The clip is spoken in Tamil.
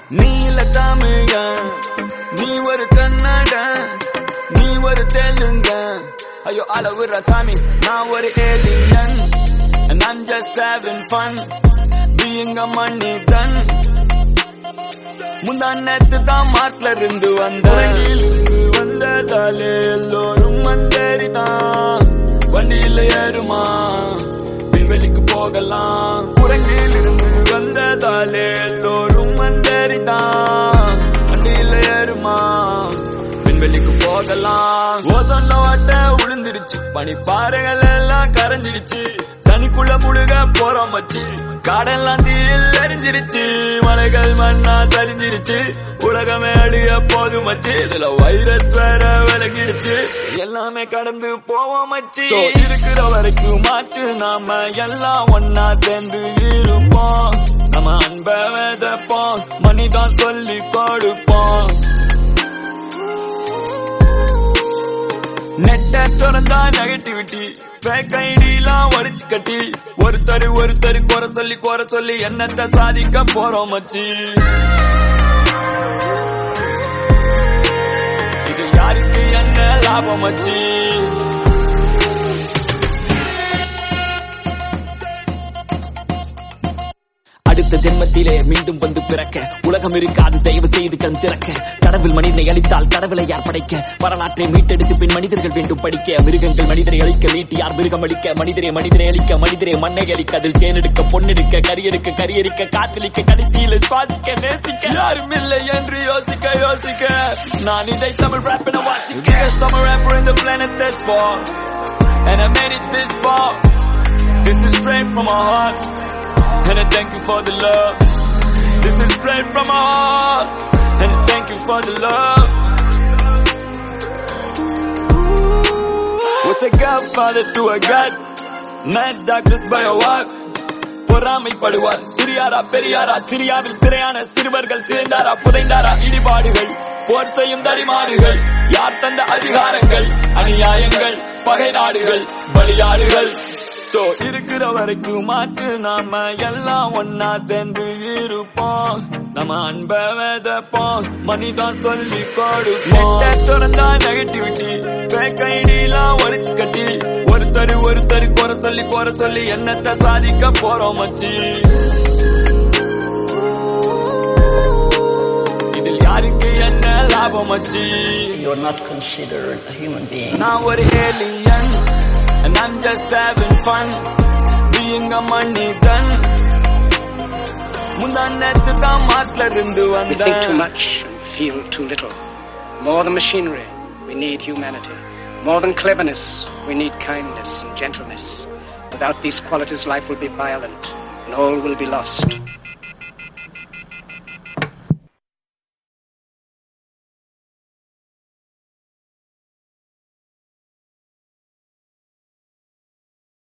நீ இல்ல தமிழ நீ ஒரு கன்னட நீ ஒரு தெலுங்க ஐயோ அளவுற சாமி நான் ஒரு alien and I'm just having fun being a money done முந்தா நேத்து தான் மார்ச்ல இருந்து வந்த வந்ததாலே எல்லோரும் வந்தேறிதான் வண்டியில ஏறுமா விண்வெளிக்கு போகலாம் குரங்கில் இருந்து வந்ததாலே எல்லோரும் வந்தேறிதான் வண்டியில ஏறுமா விண்வெளிக்கு போகலாம் ஓசோன்ல வாட்ட உளுந்துருச்சு பனிப்பாறைகள் எல்லாம் கரைஞ்சிடுச்சு தனிக்குள்ள முழுக போறோம் வச்சு காடெல்லாம் தீயில் எரிஞ்சிருச்சு மலைகள் மண்ணா சரிஞ்சிருச்சு உலகமே அழிய போதும் மச்சு இதுல வைரஸ் வேற விலகிடுச்சு எல்லாமே கடந்து போவோம் மச்சு So, இருக்கிற வரைக்கும் மாற்று நாம எல்லாம் ஒன்னா சேர்ந்து இருப்போம் நம்ம அன்ப விதப்போம் மணிதான் சொல்லி கொடுப்போம் நெட்ட திறந்தா நெகட்டிவிட்டி ஃபேக் ஐடிலாம் ஒழிச்சு கட்டி ஒருத்தர் ஒருத்தர் குறை சொல்லி குறை சொல்லி என்னத்த சாதிக்க போறோம் மச்சி இது யாருக்கு என்ன லாபம் மச்சி அடுத்த ஜென்மத்திலே மீண்டும் வந்து பிறக்க உலகம் இருக்காது தயவு செய்து கண் திறக்க கடவுள் மனிதனை அழித்தால் கடவுளை யார் படைக்க வரலாற்றை மீட்டெடுத்து பின் மனிதர்கள் வேண்டும் படிக்க மிருகங்கள் மனிதரை அழிக்க நீட்டி யார் மிருகம் அழிக்க மனிதரை மனிதரை அழிக்க மனிதரை மண்ணை அழிக்க அதில் தேனெடுக்க பொண்ணெடுக்க கரியெடுக்க கரியெடுக்க காத்தலிக்க கடைசியில் சுவாசிக்க நேசிக்க யாரும் இல்லை என்று யோசிக்க யோசிக்க நான் இதை தமிழ் rap என வாசிக்க Biggest summer rapper in the planet this far And I made it this far This is straight from my heart And I thank you for the love This is straight from my heart And I thank you for the love Was a godfather to a god Mad doctors by a wife பொறாமைப்படுவார் சிறியாரா பெரியாரா சிரியாவில் திரையான சிறுவர்கள் சேர்ந்தாரா புதைந்தாரா இடிபாடுகள் போர் செய்யும் தடிமாடுகள் யார் தந்த அதிகாரங்கள் அநியாயங்கள் பகை நாடுகள் பலியாடுகள் சோ இருக்கிற வரைக்கும் மாற்று நாம எல்லாம் ஒன்னா சேர்ந்து இருப்போம் நம்ம அன்ப விதப்போம் மனிதான் சொல்லி கொடுப்போம் திறந்தா நெகட்டிவிட்டி ஃபேக் ஐடிலாம் ஒழிச்சு கட்டி ஒருத்தர் ஒருத்தர் குறை சொல்லி குறை சொல்லி என்னத்த சாதிக்க போறோம் மச்சி இதில் யாருக்கு என்ன லாபம் மச்சி You're not considered a human being. நான் ஒரு alien and I'm just having fun being a money gun முந்தா நேத்து தான் மார்ச்ல இருந்து We think too வந்தேன் much and feel too little. More than machinery, we need humanity. More than cleverness, we need kindness and gentleness. Without these qualities, life will be violent and all will be lost.